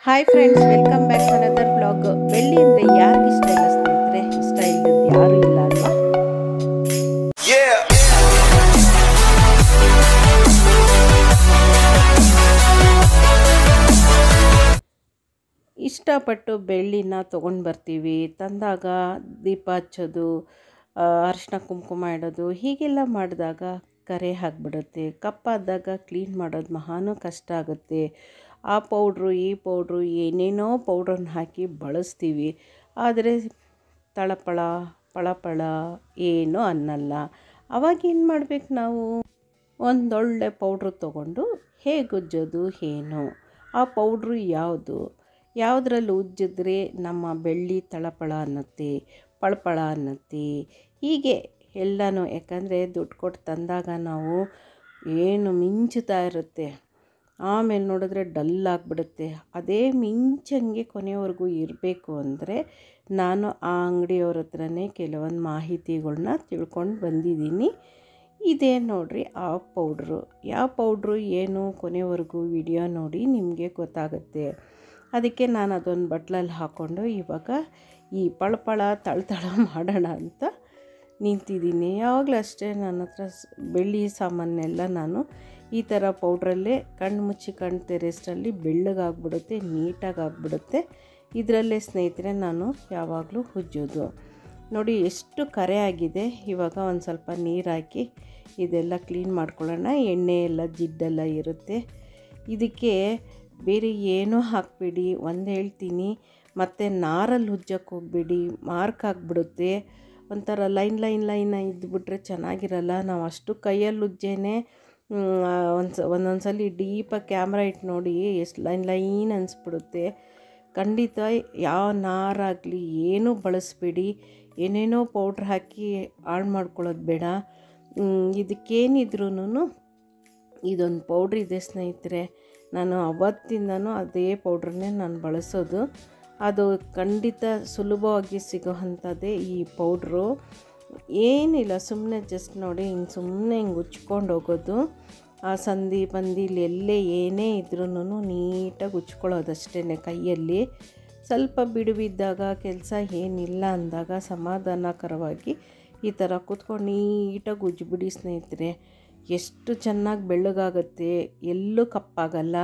Hi friends welcome back to another blog ಬೆಳ್ಳಿ ಅಂದರೆ ಯಾರಿಗೆ ಇಷ್ಟ ಇಲ್ಲ ಸ್ನೇಹಿತರೆ ಇಷ್ಟ ಇಲ್ಲದ್ದು ಯಾರೂ ಇಲ್ಲ ಅಲ್ವಾ Yeah. ಇಷ್ಟಪಟ್ಟು ಬೆಳ್ಳಿನ ತೊಗೊಂಡು ಬರ್ತೀವಿ ತಂದಾಗ ದೀಪ ಹಚ್ಚೋದು ಆ, ಅರಿಶಿನ ಕುಂಕುಮ ಇಡೋದು ಹೀಗೆಲ್ಲ ಮಾಡಿದಾಗ ಕರೆ ಆಗಿಬಿಡುತ್ತೆ ಕಪ್ಪಾದಾಗ ಕ್ಲೀನ್ ಮಾಡೋದು ಮಹಾನು ಕಷ್ಟ ಆಗುತ್ತೆ ಆ ಪೌಡ್ರು ಈ ಪೌಡ್ರು ಏನೇನೋ ಪೌಡ್ರನ್ನ ಹಾಕಿ ಬಳಸ್ತೀವಿ ಆದರೆ ತಳಪಳ ಪಳಪಳ ಏನೂ ಅನ್ನಲ್ಲ ಅವಾಗ ಏನು ಮಾಡ್ಬೇಕು ನಾವು ಒಂದೊಳ್ಳೆ ಪೌಡ್ರು ತೊಗೊಂಡು ಹೇಗೆ ಉಜ್ಜೋದು ಏನು ಆ ಪೌಡ್ರು ಯಾವುದು ಯಾವುದ್ರಲ್ಲಿ ಉಜ್ಜಿದ್ರೆ ನಮ್ಮ ಬೆಳ್ಳಿ ತಳಪಳ ಅನ್ನತ್ತೆ ಪಳಪಳ ಅನ್ನತ್ತೆ ಹೀಗೆ ಎಲ್ಲನೂ ಯಾಕಂದರೆ ದುಡ್ಡು ಕೊಟ್ಟು ತಂದಾಗ ನಾವು ಏನು ಮಿಂಚುತ್ತಾ ಇರುತ್ತೆ ಆಮೇಲೆ ನೋಡಿದ್ರೆ ಡಲ್ ಆಗಿಬಿಡುತ್ತೆ ಅದೇ ಮಿಂಚಂಗೆ ಕೊನೆಯವರೆಗೂ ಇರಬೇಕು ಅಂದರೆ ನಾನು ಆ ಅಂಗಡಿಯವ್ರ ಹತ್ರನೇ ಕೆಲವೊಂದು ಮಾಹಿತಿಗಳ್ನ ತಿಳ್ಕೊಂಡು ಬಂದಿದ್ದೀನಿ ಇದೇ ನೋಡ್ರಿ ಆ ಪೌಡ್ರು ಯಾವ ಪೌಡ್ರು ಏನು ಕೊನೆವರೆಗೂ ವಿಡಿಯೋ ನೋಡಿ ನಿಮಗೆ ಗೊತ್ತಾಗುತ್ತೆ ಅದಕ್ಕೆ ನಾನು ಅದೊಂದು ಬಟ್ಲಲ್ಲಿ ಹಾಕ್ಕೊಂಡು ಇವಾಗ ಈ ಪಳಪಳ ತಳತಳ ಮಾಡೋಣ ಅಂತ ನಿಂತಿದ್ದೀನಿ ಯಾವಾಗಲೂ ಅಷ್ಟೇ ನನ್ನ ಹತ್ರ ಸ್- ಬೆಳ್ಳಿ ಸಾಮಾನೆಲ್ಲ ನಾನು ಈ ಥರ ಪೌಡ್ರಲ್ಲೇ ಕಣ್ಣು ಮುಚ್ಚಿ ಕಣ್ಣು ತೆರೆಸ್ಟ್ರಲ್ಲಿ ಬೆಳ್ಳಗಾಗ್ಬಿಡುತ್ತೆ ನೀಟಾಗಿ ಆಗ್ಬಿಡುತ್ತೆ ಇದರಲ್ಲೇ ಸ್ನೇಹಿತರೆ ನಾನು ಯಾವಾಗಲೂ ಉಜ್ಜೋದು ನೋಡಿ ಎಷ್ಟು ಕರೆ ಆಗಿದೆ ಇವಾಗ ಒಂದು ಸ್ವಲ್ಪ ನೀರು ಹಾಕಿ ಇದೆಲ್ಲ ಕ್ಲೀನ್ ಮಾಡ್ಕೊಳ್ಳೋಣ ಎಣ್ಣೆ ಎಲ್ಲ ಜಿಡ್ಡೆಲ್ಲ ಇರುತ್ತೆ ಇದಕ್ಕೆ ಬೇರೆ ಏನೂ ಹಾಕಬೇಡಿ ಒಂದು ಹೇಳ್ತೀನಿ ಮತ್ತು ನಾರಲ್ಲಿ ಉಜ್ಜಕ್ಕೆ ಹೋಗಬೇಡಿ ಮಾರ್ಕ್ ಆಗಿಬಿಡುತ್ತೆ ಒಂಥರ ಲೈನ್ ಲೈನ್ ಲೈನ್ ಇದ್ಬಿಟ್ರೆ ಚೆನ್ನಾಗಿರಲ್ಲ ನಾವು ಅಷ್ಟು ಕೈಯಲ್ಲಿ ಉಜ್ಜೇನೆ ಒಂದು ಒಂದೊಂದು ಸಲ ಡೀಪಾಗಿ ಕ್ಯಾಮ್ರಾ ಇಟ್ಟು ನೋಡಿ ಎಷ್ಟು ಲೈನ್ ಲೈನ್ ಅನಿಸ್ಬಿಡುತ್ತೆ ಖಂಡಿತ ಯಾವ ನಾರಾಗಲಿ ಏನೂ ಬಳಸಬೇಡಿ ಏನೇನೋ ಪೌಡ್ರ್ ಹಾಕಿ ಹಾಳು ಮಾಡ್ಕೊಳ್ಳೋದು ಬೇಡ ಇದಕ್ಕೇನಿದ್ರೂ ಇದೊಂದು ಪೌಡ್ರ್ ಇದೆ ಸ್ನೇಹಿತರೆ ನಾನು ಅವತ್ತಿಂದನೂ ಅದೇ ಪೌಡ್ರನ್ನೇ ನಾನು ಬಳಸೋದು ಅದು ಖಂಡಿತ ಸುಲಭವಾಗಿ ಸಿಗೋ ಅಂಥದ್ದೇ ಈ ಪೌಡ್ರು ಏನಿಲ್ಲ ಸುಮ್ಮನೆ ಜಸ್ಟ್ ನೋಡಿ ಹಿಂಗೆ ಸುಮ್ಮನೆ ಹಿಂಗೆ ಉಚ್ಕೊಂಡು ಹೋಗೋದು ಆ ಸಂಧಿ ಬಂದಿಲಿ ಎಲ್ಲೇ ಏನೇ ಇದ್ರೂ ನೀಟಾಗಿ ಉಚ್ಕೊಳ್ಳೋದಷ್ಟೇ ಕೈಯಲ್ಲಿ ಸ್ವಲ್ಪ ಬಿಡುವಿದ್ದಾಗ ಕೆಲಸ ಏನಿಲ್ಲ ಅಂದಾಗ ಸಮಾಧಾನಕರವಾಗಿ ಈ ಥರ ಕೂತ್ಕೊಂಡು ನೀಟಾಗಿ ಉಜ್ಜಿಬಿಡಿ ಸ್ನೇಹಿತರೆ ಎಷ್ಟು ಚೆನ್ನಾಗಿ ಬೆಳ್ಳಗಾಗುತ್ತೆ ಎಲ್ಲೂ ಕಪ್ಪಾಗಲ್ಲ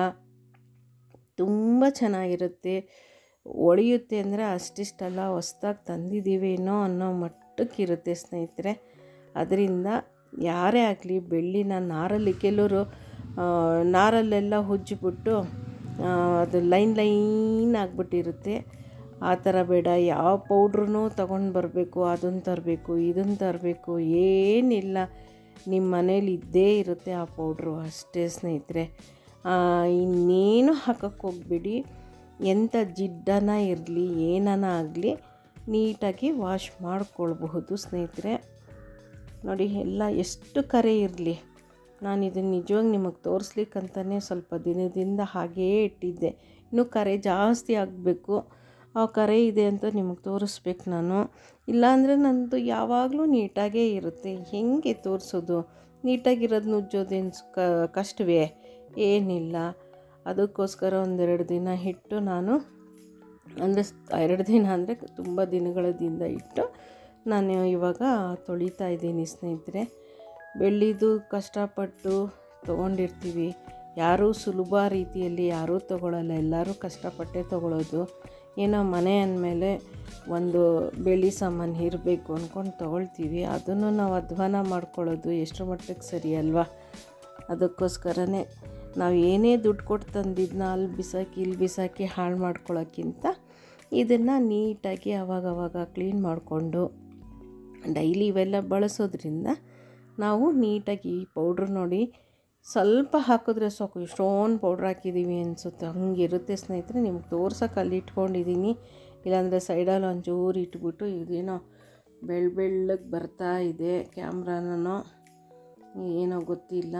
ತುಂಬ ಚೆನ್ನಾಗಿರುತ್ತೆ ಒಳೆಯುತ್ತೆ ಅಂದರೆ ಅಷ್ಟಿಷ್ಟಲ್ಲ ಹೊಸ್ದಾಗಿ ತಂದಿದ್ದೀವೇನೋ ಅನ್ನೋ ಮಟ್ಟಕ್ಕಿರುತ್ತೆ ಸ್ನೇಹಿತರೆ ಅದರಿಂದ ಯಾರೇ ಆಗಲಿ ಬೆಳ್ಳಿನ ನಾರಲ್ಲಿ ಕೆಲವರು ಆ, ನಾರಲ್ಲೆಲ್ಲ ಉಜ್ಜಿಬಿಟ್ಟು ಆ, ಅದು ಲೈನ್ ಲೈನ್ ಆಗಿಬಿಟ್ಟಿರುತ್ತೆ ಆ ಥರ ಬೇಡ ಯಾವ ಪೌಡ್ರೂ ತಗೊಂಡು ಬರಬೇಕು ಅದನ್ನು ತರಬೇಕು ಇದನ್ನು ತರಬೇಕು ಏನಿಲ್ಲ ನಿಮ್ಮ ಮನೇಲಿ ಇದ್ದೇ ಇರುತ್ತೆ ಆ ಪೌಡ್ರು ಅಷ್ಟೇ ಸ್ನೇಹಿತರೆ ಆ, ಇನ್ನೇನು ಹಾಕಕ್ಕೆ ಹೋಗ್ಬೇಡಿ ಎಂಥ ಜಿಡ್ಡನ ಇರಲಿ ಏನನ ಆಗಲಿ ನೀಟಾಗಿ ವಾಶ್ ಮಾಡ್ಕೊಳ್ಬಹುದು ಸ್ನೇಹಿತರೆ ನೋಡಿ ಎಲ್ಲ ಎಷ್ಟು ಕರೆ ಇರಲಿ ನಾನು ಇದನ್ನು ನಿಜವಾಗಿ ನಿಮಗೆ ತೋರಿಸ್ಲಿಕ್ಕಂತಲೇ ಸ್ವಲ್ಪ ದಿನದಿಂದ ಹಾಗೇ ಇಟ್ಟಿದ್ದೆ ಇನ್ನೂ ಕರೆ ಜಾಸ್ತಿ ಆಗಬೇಕು ಆ ಕರೆ ಇದೆ ಅಂತ ನಿಮಗೆ ತೋರಿಸ್ಬೇಕು ನಾನು ಇಲ್ಲಾಂದರೆ ನಂದು ಯಾವಾಗಲೂ ನೀಟಾಗೇ ಇರುತ್ತೆ ಹೆಂಗೆ ತೋರಿಸೋದು ನೀಟಾಗಿರೋದನ್ನ ಉಜ್ಜೋದೇನು ಕ ಕಷ್ಟವೇ ಏನಿಲ್ಲ ಅದಕ್ಕೋಸ್ಕರ ಒಂದೆರಡು ದಿನ ಇಟ್ಟು ನಾನು ಅಂದರೆ ಎರಡು ದಿನ ಅಂದರೆ ತುಂಬ ದಿನಗಳದಿಂದ ಇಟ್ಟು ನಾನು ಇವಾಗ ತೊಳಿತಾ ಇದ್ದೀನಿ ಸ್ನೇಹಿತರೆ ಬೆಳ್ಳಿದು ಕಷ್ಟಪಟ್ಟು ತೊಗೊಂಡಿರ್ತೀವಿ ಯಾರೂ ಸುಲಭ ರೀತಿಯಲ್ಲಿ ಯಾರೂ ತೊಗೊಳ್ಳಲ್ಲ ಎಲ್ಲರೂ ಕಷ್ಟಪಟ್ಟೇ ತೊಗೊಳ್ಳೋದು ಏನೋ ಮನೆ ಅಂದಮೇಲೆ ಒಂದು ಬೆಳ್ಳಿ ಸಾಮಾನು ಇರಬೇಕು ಅಂದ್ಕೊಂಡು ತೊಗೊಳ್ತೀವಿ ಅದನ್ನು ನಾವು ಅಧ್ವಾನ ಮಾಡ್ಕೊಳ್ಳೋದು ಎಷ್ಟು ಮಟ್ಟಕ್ಕೆ ಸರಿ ಅಲ್ವಾ ಅದಕ್ಕೋಸ್ಕರನೇ ನಾವು ಏನೇ ದುಡ್ಡು ಕೊಟ್ಟು ತಂದಿದ್ದನ್ನ ಅಲ್ಲಿ ಬಿಸಾಕಿ ಇಲ್ಲಿ ಬಿಸಾಕಿ ಹಾಳು ಮಾಡ್ಕೊಳ್ಳೋಕ್ಕಿಂತ ಇದನ್ನು ನೀಟಾಗಿ ಅವಾಗವಾಗ ಕ್ಲೀನ್ ಮಾಡಿಕೊಂಡು ಡೈಲಿ ಇವೆಲ್ಲ ಬಳಸೋದ್ರಿಂದ ನಾವು ನೀಟಾಗಿ ಈ ಪೌಡ್ರ್ ನೋಡಿ ಸ್ವಲ್ಪ ಹಾಕಿದ್ರೆ ಸಾಕು ಇಷ್ಟೊಂದು ಪೌಡ್ರ್ ಹಾಕಿದ್ದೀವಿ ಅನಿಸುತ್ತೆ ಹಂಗಿರುತ್ತೆ ಸ್ನೇಹಿತರೆ ನಿಮ್ಗೆ ತೋರ್ಸೋಕೆ ಅಲ್ಲಿ ಇಟ್ಕೊಂಡಿದ್ದೀನಿ ಇಲ್ಲಾಂದರೆ ಸೈಡಲ್ಲಿ ಒಂಚೂರು ಇಟ್ಬಿಟ್ಟು ಇದೇನೋ ಬೆಳ್ಳ ಬೆಳ್ಳಗೆ ಬರ್ತಾ ಇದೆ ಕ್ಯಾಮ್ರಾನೋ ಏನೋ ಗೊತ್ತಿಲ್ಲ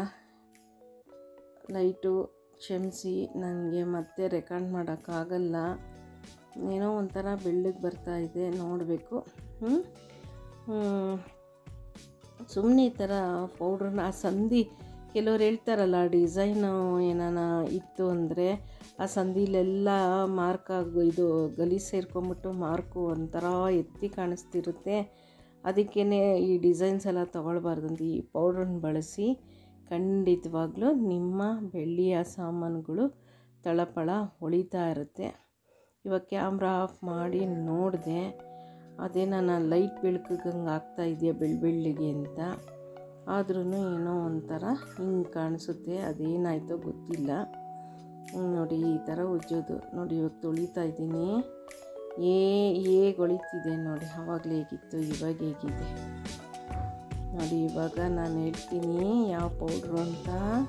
ಲೈಟು ಕ್ಷಮಿಸಿ ನನಗೆ ಮತ್ತೆ ರೆಕಾರ್ಡ್ ಮಾಡೋಕ್ಕಾಗಲ್ಲ ಏನೋ ಒಂಥರ ಬೆಳ್ಳಗೆ ಬರ್ತಾ ಇದೆ ನೋಡಬೇಕು ಸುಮ್ಮನೆ ಈ ಥರ ಪೌಡ್ರನ್ನ ಆ ಸಂಧಿ ಕೆಲವ್ರು ಹೇಳ್ತಾರಲ್ಲ ಡಿಸೈನು ಏನಾನ ಇತ್ತು ಅಂದರೆ ಆ ಸಂದಿಲೆಲ್ಲ ಮಾರ್ಕ್ ಆಗಿ ಇದು ಗಲೀಜು ಸೇರ್ಕೊಂಬಿಟ್ಟು ಮಾರ್ಕು ಒಂಥರ ಎತ್ತಿ ಕಾಣಿಸ್ತಿರುತ್ತೆ ಅದಕ್ಕೇ ಈ ಡಿಸೈನ್ಸ್ ಎಲ್ಲ ತೊಗೊಳ್ಬಾರ್ದಂತ ಈ ಪೌಡ್ರನ್ನ ಬಳಸಿ ಖಂಡಿತವಾಗ್ಲೂ ನಿಮ್ಮ ಬೆಳ್ಳಿಯ ಸಾಮಾನುಗಳು ತಳಪಳ ಹೊಳಿತಾ ಇರುತ್ತೆ ಇವಾಗ ಕ್ಯಾಮ್ರಾ ಆಫ್ ಮಾಡಿ ನೋಡಿದೆ ಅದೇ ನಾನು ಲೈಟ್ ಬೆಳಕಿಗಂಗೆ ಆಗ್ತಾ ಇದೆಯಾ ಬೆಳ್ ಬೆಳ್ಳಿಗೆ ಅಂತ ಆದ್ರೂ ಏನೋ ಒಂಥರ ಹಿಂಗೆ ಕಾಣಿಸುತ್ತೆ ಅದೇನಾಯ್ತೋ ಗೊತ್ತಿಲ್ಲ ಹ್ಮ್, ನೋಡಿ ಈ ಥರ ಉಜ್ಜೋದು ನೋಡಿ ಇವಾಗ ತೊಳಿತಾ ಇದ್ದೀನಿ ಏ ಹೇಗೆ ಹೊಳಿತಿದೆ ನೋಡಿ ಆವಾಗಲೇ ಹೇಗಿತ್ತು ಇವಾಗ ಹೇಗಿದೆ ನೋಡಿ ಇವಾಗ ನಾನು ಹೇಳ್ತೀನಿ ಯಾವ ಪೌಡ್ರು ಅಂತ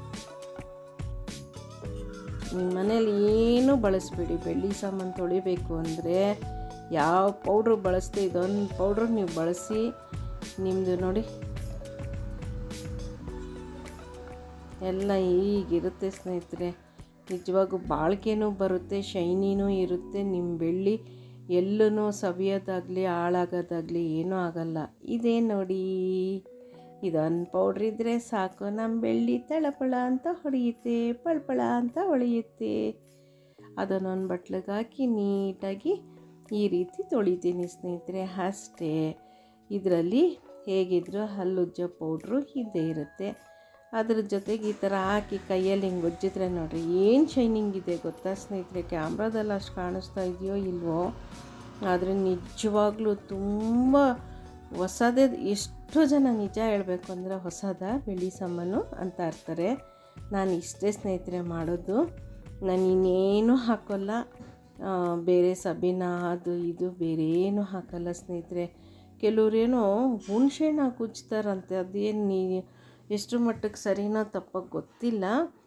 ನಿಮ್ಮ ಮನೇಲಿ ಏನೂ ಬಳಸಬೇಡಿ ಬೆಳ್ಳಿ ಸಾಮಾನು ತೊಳಿಬೇಕು ಅಂದರೆ ಯಾವ ಪೌಡ್ರು ಬಳಸ್ದೆ ಇದೊಂದು ಪೌಡ್ರು ನೀವು ಬಳಸಿ ನಿಮ್ಮದು ನೋಡಿ ಎಲ್ಲ ಹೀಗಿರುತ್ತೆ ಸ್ನೇಹಿತರೆ ನಿಜವಾಗೂ ಬಾಳಿಕೆನೂ ಬರುತ್ತೆ ಶೈನಿನೂ ಇರುತ್ತೆ ನಿಮ್ಮ ಬೆಳ್ಳಿ ಎಲ್ಲೂ ಸವಿಯೋದಾಗಲಿ ಹಾಳಾಗೋದಾಗಲಿ ಏನೂ ಆಗಲ್ಲ ಇದೇ ನೋಡಿ ಇದೊಂದು ಪೌಡ್ರ್ ಇದ್ದರೆ ಸಾಕು ನಮ್ಮ ಬೆಳ್ಳಿ ತಳಪಳ ಅಂತ ಹೊಡೆಯುತ್ತೆ ಪಳಪಳ ಅಂತ ಹೊಳೆಯುತ್ತೆ ಅದನ್ನೊಂದು ಬಟ್ಲಿಗೆ ಹಾಕಿ ನೀಟಾಗಿ ಈ ರೀತಿ ತೊಳಿತೀನಿ ಸ್ನೇಹಿತರೆ ಅಷ್ಟೇ ಇದರಲ್ಲಿ ಹೇಗಿದ್ರೂ ಹಲ್ಲುಜ್ಜೋ ಪೌಡ್ರು ಇದ್ದೇ ಇರುತ್ತೆ ಅದ್ರ ಜೊತೆಗೆ ಈ ಥರ ಹಾಕಿ ಕೈಯಲ್ಲಿ ಹಿಂಗೆ ಉಜ್ಜಿದ್ರೆ ನೋಡ್ರಿ ಏನು ಶೈನಿಂಗ್ ಇದೆ ಗೊತ್ತಾ ಸ್ನೇಹಿತರೆ ಕ್ಯಾಮ್ರಾದಲ್ಲಿ ಅಷ್ಟು ಕಾಣಿಸ್ತಾ ಇದೆಯೋ ಇಲ್ವೋ ಆದರೆ ನಿಜವಾಗ್ಲೂ ತುಂಬ ಹೊಸದೇ ಎಷ್ಟೋ ಜನ ನಿಜ ಹೇಳಬೇಕು ಅಂದರೆ ಹೊಸದ ಬೆಳ್ಳಿ ಸಾಮಾನು ಅಂತ ಇರ್ತಾರೆ ನಾನು ಇಷ್ಟೇ ಸ್ನೇಹಿತರೆ ಮಾಡೋದು ನಾನು ಇನ್ನೇನು ಹಾಕೋಲ್ಲ ಆ, ಬೇರೆ ಸಬೀನ ಅದು ಇದು ಬೇರೆ ಏನು ಹಾಕಲ್ಲ ಸ್ನೇಹಿತರೆ ಕೆಲವ್ರೇನೋ ಹುಣ್ಸೆಹಣ್ಣು ಹಾಕಿ ಉಜ್ತಾರಂತೆ ಅದೇನು ನೀ ಎಷ್ಟು ಮಟ್ಟಕ್ಕೆ ಸರಿನೋ ತಪ್ಪ ಗೊತ್ತಿಲ್ಲ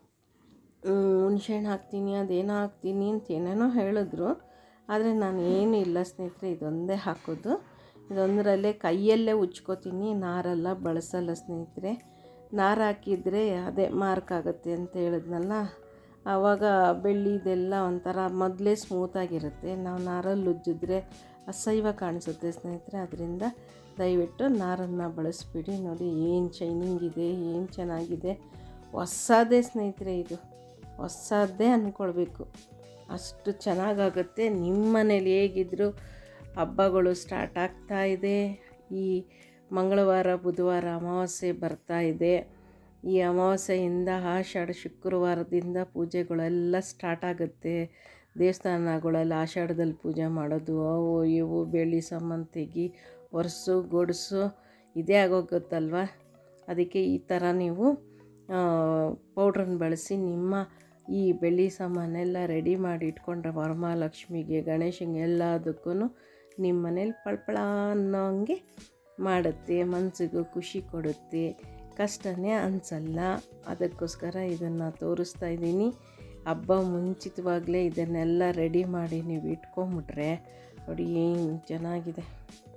ಹುಣ್ಸೆಹಣ್ಣು ಹಾಕ್ತೀನಿ ಅದೇನೋ ಹಾಕ್ತೀನಿ ಅಂತ ಏನೇನೋ ಹೇಳಿದ್ರು ಆದರೆ ನಾನು ಏನೂ ಇಲ್ಲ ಸ್ನೇಹಿತರೆ ಇದೊಂದೇ ಹಾಕೋದು ಇದೊಂದರಲ್ಲೇ ಕೈಯಲ್ಲೇ ಉಜ್ಕೋತೀನಿ ನಾರೆಲ್ಲ ಬಳಸಲ್ಲ ಸ್ನೇಹಿತರೆ ನಾರು ಹಾಕಿದರೆ ಅದೇ ಮಾರ್ಕ್ ಆಗುತ್ತೆ ಅಂತ ಹೇಳಿದ್ನಲ್ಲ ಆವಾಗ ಬೆಳ್ಳಿದೆಲ್ಲ ಒಂಥರ ಮೊದಲೇ ಸ್ಮೂತಾಗಿರುತ್ತೆ ನಾವು ನಾರಲ್ಲಿ ಉಜ್ಜಿದ್ರೆ ಅಸಹ್ಯ ಕಾಣಿಸುತ್ತೆ ಸ್ನೇಹಿತರೆ ಅದರಿಂದ ದಯವಿಟ್ಟು ನಾರನ್ನು ಬಳಸ್ಬಿಡಿ ನೋಡಿ ಏನು ಶೈನಿಂಗ್ ಇದೆ ಏನು ಚೆನ್ನಾಗಿದೆ ಹೊಸದೇ ಸ್ನೇಹಿತರೆ ಇದು ಹೊಸದೇ ಅಂದ್ಕೊಳ್ಬೇಕು ಅಷ್ಟು ಚೆನ್ನಾಗಾಗುತ್ತೆ ನಿಮ್ಮ ಮನೇಲಿ ಹೇಗಿದ್ದರೂ ಹಬ್ಬಗಳು ಸ್ಟಾರ್ಟ್ ಆಗ್ತಾ ಇದೆ ಈ ಮಂಗಳವಾರ ಬುಧವಾರ ಅಮಾವಾಸ್ಯೆ ಬರ್ತಾ ಇದೆ ಈ ಅಮಾವಾಸ್ಯೆಯಿಂದ ಆಷಾಢ ಶುಕ್ರವಾರದಿಂದ ಪೂಜೆಗಳೆಲ್ಲ ಸ್ಟಾರ್ಟ್ ಆಗುತ್ತೆ ದೇವಸ್ಥಾನಗಳಲ್ಲಿ ಆಷಾಢದಲ್ಲಿ ಪೂಜೆ ಮಾಡೋದು ಅವು ಇವು ಬೆಳ್ಳಿ ಸಾಮಾನು ತೆಗಿ ಒರೆಸು ಗೊಡಿಸು ಇದೇ ಆಗೋಗುತ್ತಲ್ವ ಅದಕ್ಕೆ ಈ ಥರ ನೀವು ಪೌಡ್ರನ್ನ ಬಳಸಿ ನಿಮ್ಮ ಈ ಬೆಳ್ಳಿ ಸಾಮಾನೆಲ್ಲ ರೆಡಿ ಮಾಡಿ ಇಟ್ಕೊಂಡ್ರೆ ವರಮಹಾಲಕ್ಷ್ಮಿಗೆ ಗಣೇಶಂಗೆ ಎಲ್ಲದಕ್ಕೂ ನಿಮ್ಮ ಮನೇಲಿ ಪಳ್ಪಳ ಅನ್ನೋಂಗೆ ಮಾಡುತ್ತೆ ಮನಸ್ಸಿಗೂ ಖುಷಿ ಕೊಡುತ್ತೆ ಕಷ್ಟನೇ ಅನಿಸಲ್ಲ ಅದಕ್ಕೋಸ್ಕರ ಇದನ್ನು ತೋರಿಸ್ತಾ ಇದ್ದೀನಿ ಹಬ್ಬ ಮುಂಚಿತವಾಗಲೇ ಇದನ್ನೆಲ್ಲ ರೆಡಿ ಮಾಡಿ ನೀವು ಇಟ್ಕೊಂಬಿಟ್ರೆ ನೋಡಿ ಏನು ಚೆನ್ನಾಗಿದೆ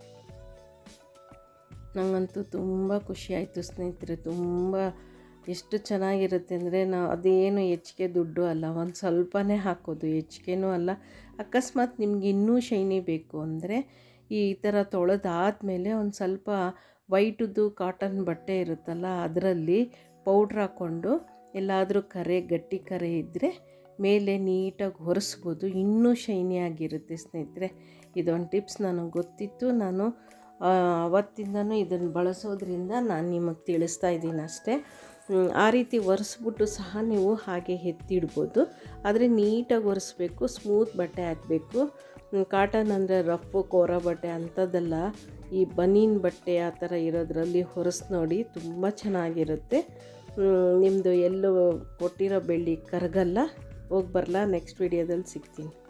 ನನಗಂತೂ ತುಂಬ ಖುಷಿ ಆಯಿತು ಸ್ನೇಹಿತರೆ ತುಂಬ ಎಷ್ಟು ಚೆನ್ನಾಗಿರುತ್ತೆ ಅಂದರೆ ನಾವು ಅದೇನು ಹೆಚ್ಚಿಗೆ ದುಡ್ಡು ಅಲ್ಲ ಒಂದು ಸ್ವಲ್ಪನೇ ಹಾಕೋದು ಹೆಚ್ಚಿಗೆನೂ ಅಲ್ಲ ಅಕಸ್ಮಾತ್ ನಿಮ್ಗೆ ಇನ್ನೂ ಶೈನಿ ಬೇಕು ಅಂದರೆ ಈ ಥರ ತೊಳೆದಾದ್ಮೇಲೆ ಒಂದು ಸ್ವಲ್ಪ ವೈಟದ್ದು ಕಾಟನ್ ಬಟ್ಟೆ ಇರುತ್ತಲ್ಲ ಅದರಲ್ಲಿ ಪೌಡ್ರ್ ಹಾಕ್ಕೊಂಡು ಎಲ್ಲಾದರೂ ಕರೆ ಗಟ್ಟಿ ಕರೆ ಇದ್ದರೆ ಮೇಲೆ ನೀಟಾಗಿ ಒರೆಸ್ಬೋದು ಇನ್ನೂ ಶೈನಿ ಆಗಿರುತ್ತೆ ಸ್ನೇಹಿತರೆ ಇದೊಂದು ಟಿಪ್ಸ್ ನನಗೆ ಗೊತ್ತಿತ್ತು ನಾನು ಆ, ಅವತ್ತಿಂದನೂ ಇದನ್ನು ಬಳಸೋದ್ರಿಂದ ನಾನು ನಿಮಗೆ ತಿಳಿಸ್ತಾ ಇದ್ದೀನಿ ಅಷ್ಟೇ ಹ್ಮ್, ಆ ರೀತಿ ಒರೆಸ್ಬಿಟ್ಟು ಸಹ ನೀವು ಹಾಗೆ ಎತ್ತಿಡ್ಬೋದು ಆದರೆ ನೀಟಾಗಿ ಒರೆಸ್ಬೇಕು ಸ್ಮೂತ್ ಬಟ್ಟೆ ಹಾಕಬೇಕು ಕಾಟನ್ ಅಂದರೆ ರಫು ಕೋರ ಬಟ್ಟೆ ಅಂಥದ್ದೆಲ್ಲ ಈ ಬನೀನ್ ಬಟ್ಟೆ ಆ ಥರ ಇರೋದ್ರಲ್ಲಿ ಹೊರಸ್ ನೋಡಿ ತುಂಬ ಚೆನ್ನಾಗಿರುತ್ತೆ ನಿಮ್ಮದು ಎಲ್ಲೂ ಕೊಟ್ಟಿರೋ ಬೆಳ್ಳಿ ಕರಗಲ್ಲ ಹೋಗಿ ಬರಲ್ಲ ನೆಕ್ಸ್ಟ್ ವಿಡಿಯೋದಲ್ಲಿ ಸಿಗ್ತೀನಿ